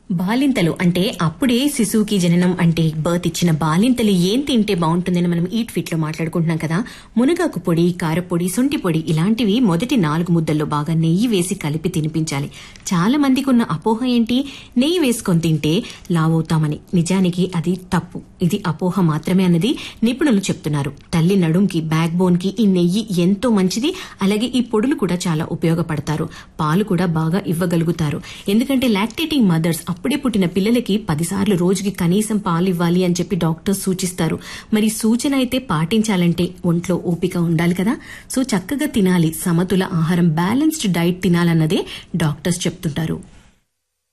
బాలింతలు అంటే అప్పుడే శిశువుకి జననం అంటే బర్త్ ఇచ్చిన బాలింతలు ఏం తింటే బాగుంటుందని మనం ఈ ట్వీట్ లో మాట్లాడుకుంటున్నాం కదా మునగాకు పొడి కారపొడి సొంటి పొడి ఇలాంటివి మొదటి నాలుగు ముద్దల్లో బాగా నెయ్యి వేసి కలిపి తినిపించాలి చాలా మందికి ఉన్న అపోహ ఏంటి నెయ్యి వేసుకొని తింటే లావవుతామని నిజానికి అది తప్పు ఇది అపోహ మాత్రమే అన్నది నిపుణులు చెప్తున్నారు తల్లి నడుంకి బ్యాక్ బోన్ కి ఈ నెయ్యి ఎంతో మంచిది అలాగే ఈ పొడులు కూడా చాలా ఉపయోగపడతారు పాలు కూడా బాగా ఇవ్వగలుగుతారు ఎందుకంటే లాక్టేటింగ్ మదర్స్ అప్పుడే పుట్టిన పిల్లలకి పదిసార్లు రోజుకి కనీసం పాలు ఇవ్వాలి అని చెప్పి డాక్టర్స్ సూచిస్తారు మరి సూచన అయితే పాటించాలంటే ఒంట్లో ఓపిక ఉండాలి కదా సో చక్కగా తినాలి సమతుల ఆహారం బ్యాలెన్స్డ్ డైట్ తినాలన్నదే డాక్టర్స్ చెప్తుంటారు